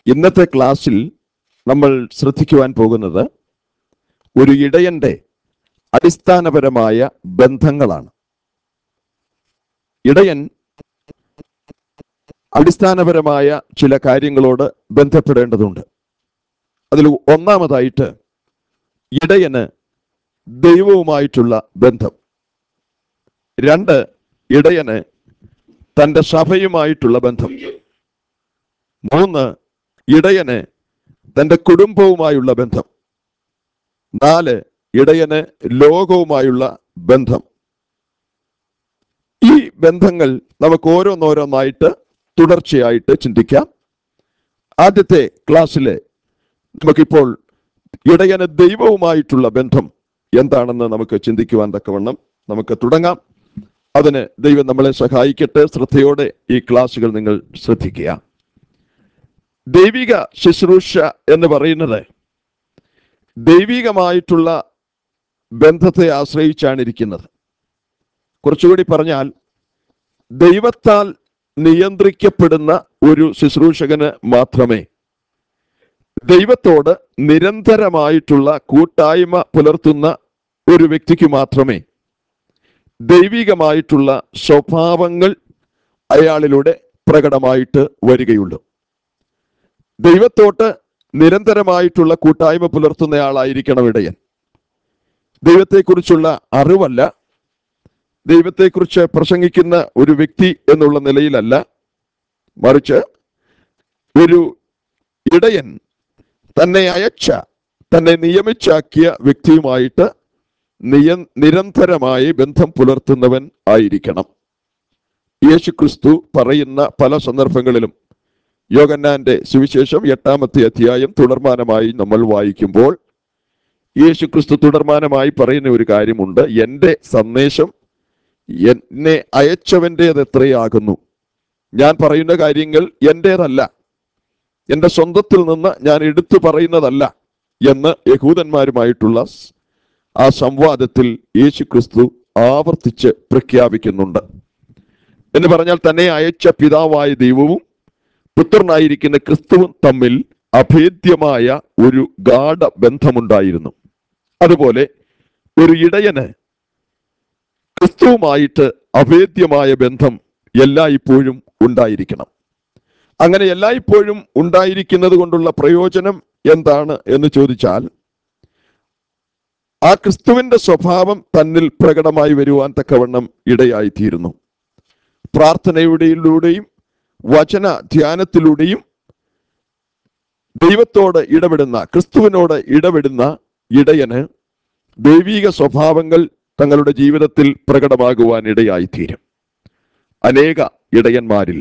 ഇന്നത്തെ ക്ലാസ്സിൽ നമ്മൾ ശ്രദ്ധിക്കുവാൻ പോകുന്നത് ഒരു ഇടയന്റെ അടിസ്ഥാനപരമായ ബന്ധങ്ങളാണ് ഇടയൻ അടിസ്ഥാനപരമായ ചില കാര്യങ്ങളോട് ബന്ധപ്പെടേണ്ടതുണ്ട് അതിൽ ഒന്നാമതായിട്ട് ഇടയന് ദൈവവുമായിട്ടുള്ള ബന്ധം രണ്ട് ഇടയന് തൻ്റെ സഭയുമായിട്ടുള്ള ബന്ധം മൂന്ന് ഇടയന് തൻ്റെ കുടുംബവുമായുള്ള ബന്ധം നാല് ഇടയന് ലോകവുമായുള്ള ബന്ധം ഈ ബന്ധങ്ങൾ നമുക്ക് ഓരോന്നോരോന്നായിട്ട് തുടർച്ചയായിട്ട് ചിന്തിക്കാം ആദ്യത്തെ ക്ലാസ്സിലെ നമുക്കിപ്പോൾ ഇടയന് ദൈവവുമായിട്ടുള്ള ബന്ധം എന്താണെന്ന് നമുക്ക് ചിന്തിക്കുവാൻ തക്കവണ്ണം നമുക്ക് തുടങ്ങാം അതിന് ദൈവം നമ്മളെ സഹായിക്കട്ടെ ശ്രദ്ധയോടെ ഈ ക്ലാസ്സുകൾ നിങ്ങൾ ശ്രദ്ധിക്കുക ദൈവിക ശുശ്രൂഷ എന്ന് പറയുന്നത് ദൈവികമായിട്ടുള്ള ബന്ധത്തെ ആശ്രയിച്ചാണ് ഇരിക്കുന്നത് കുറച്ചുകൂടി പറഞ്ഞാൽ ദൈവത്താൽ നിയന്ത്രിക്കപ്പെടുന്ന ഒരു ശുശ്രൂഷകന് മാത്രമേ ദൈവത്തോട് നിരന്തരമായിട്ടുള്ള കൂട്ടായ്മ പുലർത്തുന്ന ഒരു വ്യക്തിക്ക് മാത്രമേ ദൈവികമായിട്ടുള്ള സ്വഭാവങ്ങൾ അയാളിലൂടെ പ്രകടമായിട്ട് വരികയുള്ളൂ ദൈവത്തോട്ട് നിരന്തരമായിട്ടുള്ള കൂട്ടായ്മ പുലർത്തുന്നയാളായിരിക്കണം ഇടയൻ ദൈവത്തെക്കുറിച്ചുള്ള അറിവല്ല ദൈവത്തെക്കുറിച്ച് പ്രസംഗിക്കുന്ന ഒരു വ്യക്തി എന്നുള്ള നിലയിലല്ല മറിച്ച് ഒരു ഇടയൻ തന്നെ അയച്ച തന്നെ നിയമിച്ചാക്കിയ വ്യക്തിയുമായിട്ട് നിയ നിരന്തരമായി ബന്ധം പുലർത്തുന്നവൻ ആയിരിക്കണം യേശു ക്രിസ്തു പറയുന്ന പല സന്ദർഭങ്ങളിലും യോഗന്നാന്റെ സുവിശേഷം എട്ടാമത്തെ അധ്യായം തുടർമാനമായി നമ്മൾ വായിക്കുമ്പോൾ യേശു ക്രിസ്തു തുടർമാനമായി പറയുന്ന ഒരു കാര്യമുണ്ട് എൻ്റെ സന്ദേശം എന്നെ അയച്ചവൻ്റേത് എത്രയാകുന്നു ഞാൻ പറയുന്ന കാര്യങ്ങൾ എൻ്റേതല്ല എൻ്റെ സ്വന്തത്തിൽ നിന്ന് ഞാൻ എടുത്തു പറയുന്നതല്ല എന്ന് യഹൂദന്മാരുമായിട്ടുള്ള ആ സംവാദത്തിൽ യേശു ക്രിസ്തു ആവർത്തിച്ച് പ്രഖ്യാപിക്കുന്നുണ്ട് എന്ന് പറഞ്ഞാൽ തന്നെ അയച്ച പിതാവായ ദൈവവും പുത്രനായിരിക്കുന്ന ക്രിസ്തുവും തമ്മിൽ അഭേദ്യമായ ഒരു ഗാഠ ബന്ധമുണ്ടായിരുന്നു അതുപോലെ ഒരു ഇടയന് ക്രിസ്തുവുമായിട്ട് അഭേദ്യമായ ബന്ധം എല്ലായ്പ്പോഴും ഉണ്ടായിരിക്കണം അങ്ങനെ എല്ലായ്പ്പോഴും ഉണ്ടായിരിക്കുന്നത് കൊണ്ടുള്ള പ്രയോജനം എന്താണ് എന്ന് ചോദിച്ചാൽ ആ ക്രിസ്തുവിന്റെ സ്വഭാവം തന്നിൽ പ്രകടമായി വരുവാൻ തക്കവണ്ണം ഇടയായിത്തീരുന്നു പ്രാർത്ഥനയുടെയിലൂടെയും വചന ധ്യാനത്തിലൂടെയും ദൈവത്തോട് ഇടപെടുന്ന ക്രിസ്തുവിനോട് ഇടപെടുന്ന ഇടയന് ദൈവീക സ്വഭാവങ്ങൾ തങ്ങളുടെ ജീവിതത്തിൽ പ്രകടമാകുവാൻ ഇടയായിത്തീരും അനേക ഇടയന്മാരിൽ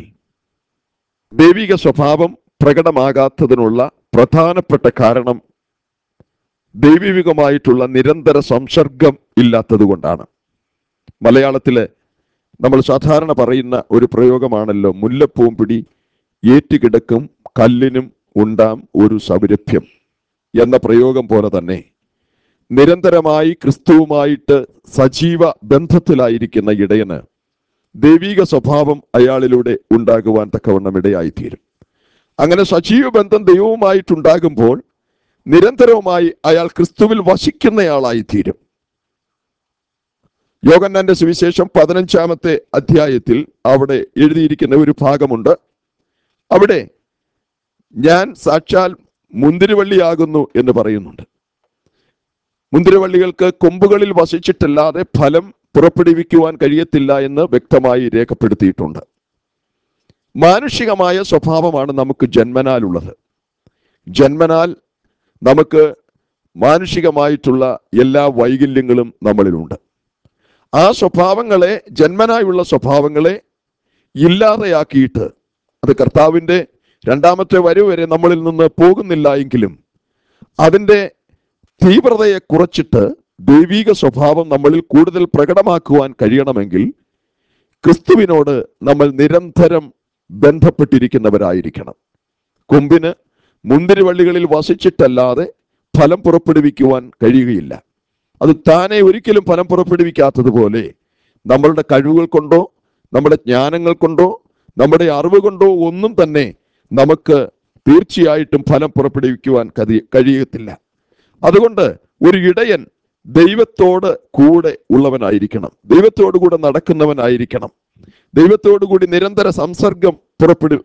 ദൈവിക സ്വഭാവം പ്രകടമാകാത്തതിനുള്ള പ്രധാനപ്പെട്ട കാരണം ദൈവികമായിട്ടുള്ള നിരന്തര സംസർഗം ഇല്ലാത്തത് കൊണ്ടാണ് മലയാളത്തില് നമ്മൾ സാധാരണ പറയുന്ന ഒരു പ്രയോഗമാണല്ലോ മുല്ലപ്പൂവും പിടി ഏറ്റുകിടക്കും കല്ലിനും ഉണ്ടാം ഒരു സൗരഭ്യം എന്ന പ്രയോഗം പോലെ തന്നെ നിരന്തരമായി ക്രിസ്തുവുമായിട്ട് സജീവ ബന്ധത്തിലായിരിക്കുന്ന ഇടയന് ദൈവിക സ്വഭാവം അയാളിലൂടെ ഉണ്ടാകുവാൻ തക്കവണ്ണം ഇടയായിത്തീരും അങ്ങനെ സജീവ ബന്ധം ദൈവവുമായിട്ടുണ്ടാകുമ്പോൾ നിരന്തരവുമായി അയാൾ ക്രിസ്തുവിൽ വസിക്കുന്നയാളായിത്തീരും യോഗന്നാന്റെ സുവിശേഷം പതിനഞ്ചാമത്തെ അധ്യായത്തിൽ അവിടെ എഴുതിയിരിക്കുന്ന ഒരു ഭാഗമുണ്ട് അവിടെ ഞാൻ സാക്ഷാൽ മുന്തിരിവള്ളിയാകുന്നു എന്ന് പറയുന്നുണ്ട് മുന്തിരിവള്ളികൾക്ക് കൊമ്പുകളിൽ വസിച്ചിട്ടല്ലാതെ ഫലം പുറപ്പെടുവിക്കുവാൻ കഴിയത്തില്ല എന്ന് വ്യക്തമായി രേഖപ്പെടുത്തിയിട്ടുണ്ട് മാനുഷികമായ സ്വഭാവമാണ് നമുക്ക് ജന്മനാലുള്ളത് ജന്മനാൽ നമുക്ക് മാനുഷികമായിട്ടുള്ള എല്ലാ വൈകല്യങ്ങളും നമ്മളിലുണ്ട് ആ സ്വഭാവങ്ങളെ ജന്മനായുള്ള സ്വഭാവങ്ങളെ ഇല്ലാതെയാക്കിയിട്ട് അത് കർത്താവിൻ്റെ രണ്ടാമത്തെ വരവ് വരെ നമ്മളിൽ നിന്ന് പോകുന്നില്ല എങ്കിലും അതിൻ്റെ തീവ്രതയെ കുറച്ചിട്ട് ദൈവീക സ്വഭാവം നമ്മളിൽ കൂടുതൽ പ്രകടമാക്കുവാൻ കഴിയണമെങ്കിൽ ക്രിസ്തുവിനോട് നമ്മൾ നിരന്തരം ബന്ധപ്പെട്ടിരിക്കുന്നവരായിരിക്കണം കൊമ്പിന് മുന്തിരിവള്ളികളിൽ വസിച്ചിട്ടല്ലാതെ ഫലം പുറപ്പെടുവിക്കുവാൻ കഴിയുകയില്ല അത് താനെ ഒരിക്കലും ഫലം പുറപ്പെടുവിക്കാത്തതുപോലെ നമ്മളുടെ കഴിവുകൾ കൊണ്ടോ നമ്മുടെ ജ്ഞാനങ്ങൾ കൊണ്ടോ നമ്മുടെ അറിവ് കൊണ്ടോ ഒന്നും തന്നെ നമുക്ക് തീർച്ചയായിട്ടും ഫലം പുറപ്പെടുവിക്കുവാൻ കതി- കഴിയത്തില്ല അതുകൊണ്ട് ഒരു ഇടയൻ ദൈവത്തോട് കൂടെ ഉള്ളവനായിരിക്കണം ദൈവത്തോടു കൂടെ നടക്കുന്നവനായിരിക്കണം ദൈവത്തോടു കൂടി നിരന്തര സംസർഗം പുറപ്പെടു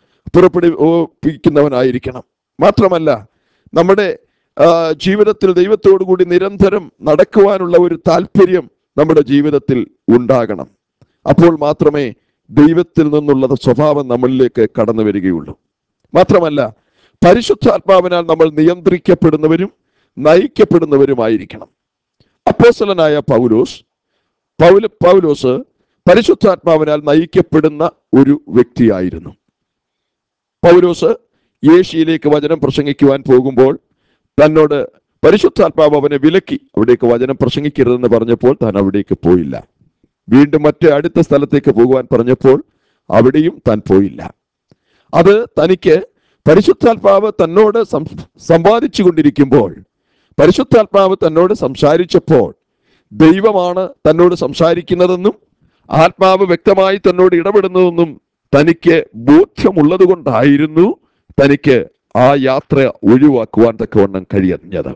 പുറപ്പെടുവിക്കുന്നവനായിരിക്കണം മാത്രമല്ല നമ്മുടെ ആ, ജീവിതത്തിൽ ദൈവത്തോടു കൂടി നിരന്തരം നടക്കുവാനുള്ള ഒരു താല്പര്യം നമ്മുടെ ജീവിതത്തിൽ ഉണ്ടാകണം അപ്പോൾ മാത്രമേ ദൈവത്തിൽ നിന്നുള്ള സ്വഭാവം നമ്മളിലേക്ക് കടന്നു വരികയുള്ളൂ മാത്രമല്ല പരിശുദ്ധാത്മാവിനാൽ നമ്മൾ നിയന്ത്രിക്കപ്പെടുന്നവരും നയിക്കപ്പെടുന്നവരുമായിരിക്കണം അപ്പോസ്തലനായ പൗലോസ് പൗല പൗലോസ് പരിശുദ്ധാത്മാവിനാൽ നയിക്കപ്പെടുന്ന ഒരു വ്യക്തിയായിരുന്നു പൗലോസ് ഏഷ്യയിലേക്ക് വചനം പ്രസംഗിക്കുവാൻ പോകുമ്പോൾ തന്നോട് പരിശുദ്ധാത്മാവ് അവനെ വിലക്കി അവിടേക്ക് വചനം പ്രസംഗിക്കരുതെന്ന് പറഞ്ഞപ്പോൾ താൻ അവിടേക്ക് പോയില്ല വീണ്ടും മറ്റേ അടുത്ത സ്ഥലത്തേക്ക് പോകുവാൻ പറഞ്ഞപ്പോൾ അവിടെയും താൻ പോയില്ല അത് തനിക്ക് പരിശുദ്ധാത്മാവ് തന്നോട് സം- സംവാദിച്ചു കൊണ്ടിരിക്കുമ്പോൾ പരിശുദ്ധാത്മാവ് തന്നോട് സംസാരിച്ചപ്പോൾ ദൈവമാണ് തന്നോട് സംസാരിക്കുന്നതെന്നും ആത്മാവ് വ്യക്തമായി തന്നോട് ഇടപെടുന്നതെന്നും തനിക്ക് ബോധ്യമുള്ളത് കൊണ്ടായിരുന്നു തനിക്ക് ആ യാത്ര ഒഴിവാക്കുവാൻ തക്കവണ്ണം കഴിയഞ്ഞത്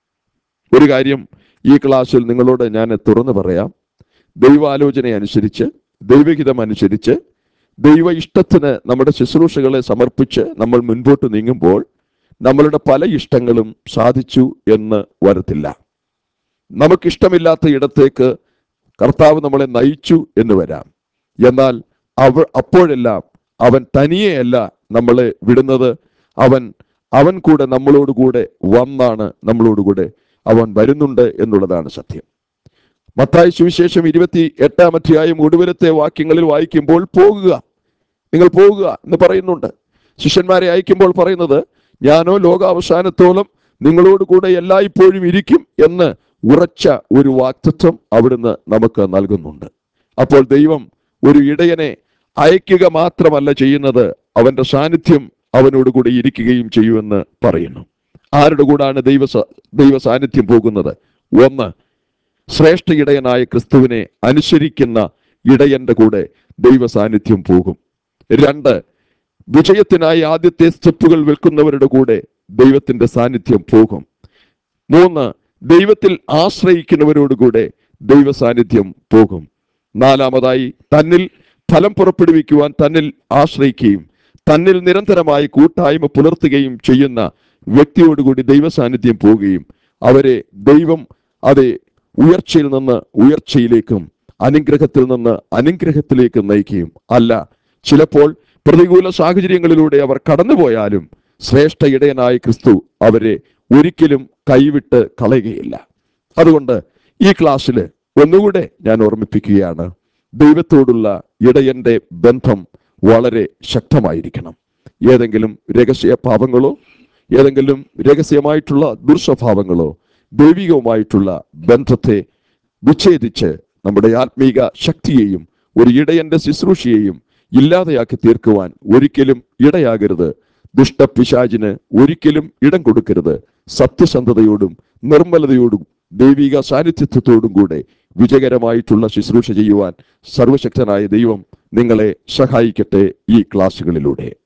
ഒരു കാര്യം ഈ ക്ലാസ്സിൽ നിങ്ങളോട് ഞാൻ തുറന്നു പറയാം ദൈവാലോചന അനുസരിച്ച് ദൈവഹിതം അനുസരിച്ച് ദൈവ ഇഷ്ടത്തിന് നമ്മുടെ ശുശ്രൂഷകളെ സമർപ്പിച്ച് നമ്മൾ മുൻപോട്ട് നീങ്ങുമ്പോൾ നമ്മളുടെ പല ഇഷ്ടങ്ങളും സാധിച്ചു എന്ന് വരത്തില്ല നമുക്കിഷ്ടമില്ലാത്ത ഇടത്തേക്ക് കർത്താവ് നമ്മളെ നയിച്ചു എന്ന് വരാം എന്നാൽ അവ അപ്പോഴെല്ലാം അവൻ തനിയെയല്ല നമ്മളെ വിടുന്നത് അവൻ അവൻ കൂടെ നമ്മളോട് കൂടെ വന്നാണ് നമ്മളോട് കൂടെ അവൻ വരുന്നുണ്ട് എന്നുള്ളതാണ് സത്യം മത്തായി സുവിശേഷം ഇരുപത്തി എട്ടാം അധ്യായം ഒടുവിലത്തെ വാക്യങ്ങളിൽ വായിക്കുമ്പോൾ പോകുക നിങ്ങൾ പോകുക എന്ന് പറയുന്നുണ്ട് ശിഷ്യന്മാരെ അയക്കുമ്പോൾ പറയുന്നത് ഞാനോ ലോകാവസാനത്തോളം നിങ്ങളോട് കൂടെ എല്ലായ്പ്പോഴും ഇരിക്കും എന്ന് ഉറച്ച ഒരു വാക്തത്വം അവിടുന്ന് നമുക്ക് നൽകുന്നുണ്ട് അപ്പോൾ ദൈവം ഒരു ഇടയനെ അയക്കുക മാത്രമല്ല ചെയ്യുന്നത് അവന്റെ സാന്നിധ്യം അവനോട് കൂടെ ഇരിക്കുകയും ചെയ്യുമെന്ന് പറയുന്നു ആരുടെ കൂടാണ് ദൈവ സ- ദൈവ സാന്നിധ്യം പോകുന്നത് ഒന്ന് ശ്രേഷ്ഠ ഇടയനായ ക്രിസ്തുവിനെ അനുസരിക്കുന്ന ഇടയന്റെ കൂടെ ദൈവ സാന്നിധ്യം പോകും രണ്ട് വിജയത്തിനായി ആദ്യത്തെ സ്റ്റെപ്പുകൾ വിൽക്കുന്നവരുടെ കൂടെ ദൈവത്തിന്റെ സാന്നിധ്യം പോകും മൂന്ന് ദൈവത്തിൽ ആശ്രയിക്കുന്നവരോടുകൂടെ ദൈവ സാന്നിധ്യം പോകും നാലാമതായി തന്നിൽ ഫലം പുറപ്പെടുവിക്കുവാൻ തന്നിൽ ആശ്രയിക്കുകയും തന്നിൽ നിരന്തരമായി കൂട്ടായ്മ പുലർത്തുകയും ചെയ്യുന്ന വ്യക്തിയോടുകൂടി ദൈവ സാന്നിധ്യം പോവുകയും അവരെ ദൈവം അതെ ഉയർച്ചയിൽ നിന്ന് ഉയർച്ചയിലേക്കും അനുഗ്രഹത്തിൽ നിന്ന് അനുഗ്രഹത്തിലേക്കും നയിക്കുകയും അല്ല ചിലപ്പോൾ പ്രതികൂല സാഹചര്യങ്ങളിലൂടെ അവർ കടന്നുപോയാലും ശ്രേഷ്ഠ ഇടയനായ ക്രിസ്തു അവരെ ഒരിക്കലും കൈവിട്ട് കളയുകയില്ല അതുകൊണ്ട് ഈ ക്ലാസ്സിൽ ഒന്നുകൂടെ ഞാൻ ഓർമ്മിപ്പിക്കുകയാണ് ദൈവത്തോടുള്ള ഇടയന്റെ ബന്ധം വളരെ ശക്തമായിരിക്കണം ഏതെങ്കിലും രഹസ്യ പാപങ്ങളോ ഏതെങ്കിലും രഹസ്യമായിട്ടുള്ള ദുർസ്വഭാവങ്ങളോ ദൈവികവുമായിട്ടുള്ള ബന്ധത്തെ വിച്ഛേദിച്ച് നമ്മുടെ ആത്മീക ശക്തിയെയും ഒരു ഇടയന്റെ ശുശ്രൂഷയെയും ഇല്ലാതെയാക്കി തീർക്കുവാൻ ഒരിക്കലും ഇടയാകരുത് ദുഷ്ടപിശാചിന് ഒരിക്കലും ഇടം കൊടുക്കരുത് സത്യസന്ധതയോടും നിർമ്മലതയോടും ദൈവിക സാന്നിധ്യത്വത്തോടും കൂടെ വിജയകരമായിട്ടുള്ള ശുശ്രൂഷ ചെയ്യുവാൻ സർവശക്തനായ ദൈവം നിങ്ങളെ സഹായിക്കട്ടെ ഈ ക്ലാസ്സുകളിലൂടെ